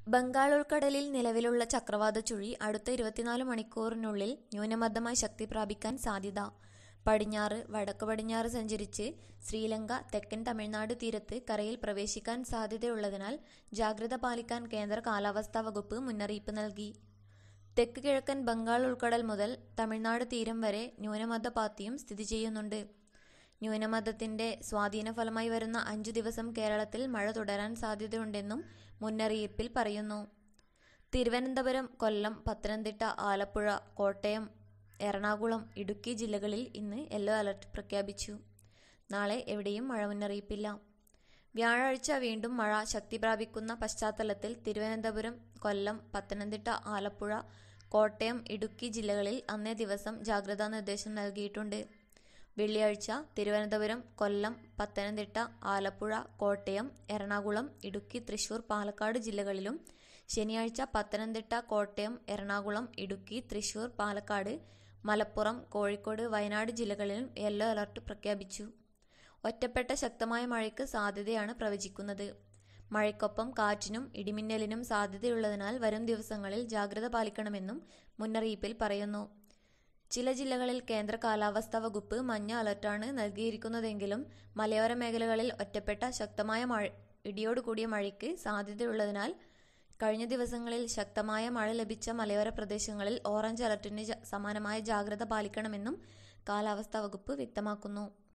ബംഗാൾ ഉൾക്കടലിൽ നിലവിലുള്ള ചക്രവാത ചുഴി അടുത്ത ഇരുപത്തിനാല് മണിക്കൂറിനുള്ളിൽ ന്യൂനമർദ്ദമായി ശക്തി പ്രാപിക്കാൻ സാധ്യത പടിഞ്ഞാറ് വടക്ക് പടിഞ്ഞാറ് സഞ്ചരിച്ച് ശ്രീലങ്ക തെക്കൻ തമിഴ്നാട് തീരത്ത് കരയിൽ പ്രവേശിക്കാൻ സാധ്യതയുള്ളതിനാൽ ജാഗ്രത പാലിക്കാൻ കേന്ദ്ര കാലാവസ്ഥാ വകുപ്പ് മുന്നറിയിപ്പ് നൽകി തെക്ക് കിഴക്കൻ ബംഗാൾ ഉൾക്കടൽ മുതൽ തമിഴ്നാട് തീരം വരെ ന്യൂനമർദ്ദപാത്തിയും സ്ഥിതി ചെയ്യുന്നുണ്ട് ന്യൂനമർദ്ദത്തിന്റെ സ്വാധീന ഫലമായി വരുന്ന അഞ്ചു ദിവസം കേരളത്തിൽ മഴ തുടരാൻ സാധ്യതയുണ്ടെന്നും മുന്നറിയിപ്പിൽ പറയുന്നു തിരുവനന്തപുരം കൊല്ലം പത്തനംതിട്ട ആലപ്പുഴ കോട്ടയം എറണാകുളം ഇടുക്കി ജില്ലകളിൽ ഇന്ന് യെല്ലോ അലർട്ട് പ്രഖ്യാപിച്ചു നാളെ എവിടെയും മഴ മുന്നറിയിപ്പില്ല വ്യാഴാഴ്ച വീണ്ടും മഴ ശക്തി പ്രാപിക്കുന്ന പശ്ചാത്തലത്തിൽ തിരുവനന്തപുരം കൊല്ലം പത്തനംതിട്ട ആലപ്പുഴ കോട്ടയം ഇടുക്കി ജില്ലകളിൽ അന്നേ ദിവസം ജാഗ്രതാ നിർദ്ദേശം നൽകിയിട്ടുണ്ട് വെള്ളിയാഴ്ച തിരുവനന്തപുരം കൊല്ലം പത്തനംതിട്ട ആലപ്പുഴ കോട്ടയം എറണാകുളം ഇടുക്കി തൃശൂർ പാലക്കാട് ജില്ലകളിലും ശനിയാഴ്ച പത്തനംതിട്ട കോട്ടയം എറണാകുളം ഇടുക്കി തൃശൂർ പാലക്കാട് മലപ്പുറം കോഴിക്കോട് വയനാട് ജില്ലകളിലും യെല്ലോ അലർട്ട് പ്രഖ്യാപിച്ചു ഒറ്റപ്പെട്ട ശക്തമായ മഴയ്ക്ക് സാധ്യതയാണ് പ്രവചിക്കുന്നത് മഴയ്ക്കൊപ്പം കാറ്റിനും ഇടിമിന്നലിനും സാധ്യതയുള്ളതിനാൽ വരും ദിവസങ്ങളിൽ ജാഗ്രത പാലിക്കണമെന്നും മുന്നറിയിപ്പിൽ പറയുന്നു ചില ജില്ലകളിൽ കേന്ദ്ര കാലാവസ്ഥാ വകുപ്പ് മഞ്ഞ അലർട്ടാണ് നൽകിയിരിക്കുന്നതെങ്കിലും മലയോര മേഖലകളിൽ ഒറ്റപ്പെട്ട ശക്തമായ മഴ ഇടിയോടുകൂടിയ മഴയ്ക്ക് സാധ്യതയുള്ളതിനാൽ കഴിഞ്ഞ ദിവസങ്ങളിൽ ശക്തമായ മഴ ലഭിച്ച മലയോര പ്രദേശങ്ങളിൽ ഓറഞ്ച് അലർട്ടിന് സമാനമായ ജാഗ്രത പാലിക്കണമെന്നും കാലാവസ്ഥാ വകുപ്പ് വ്യക്തമാക്കുന്നു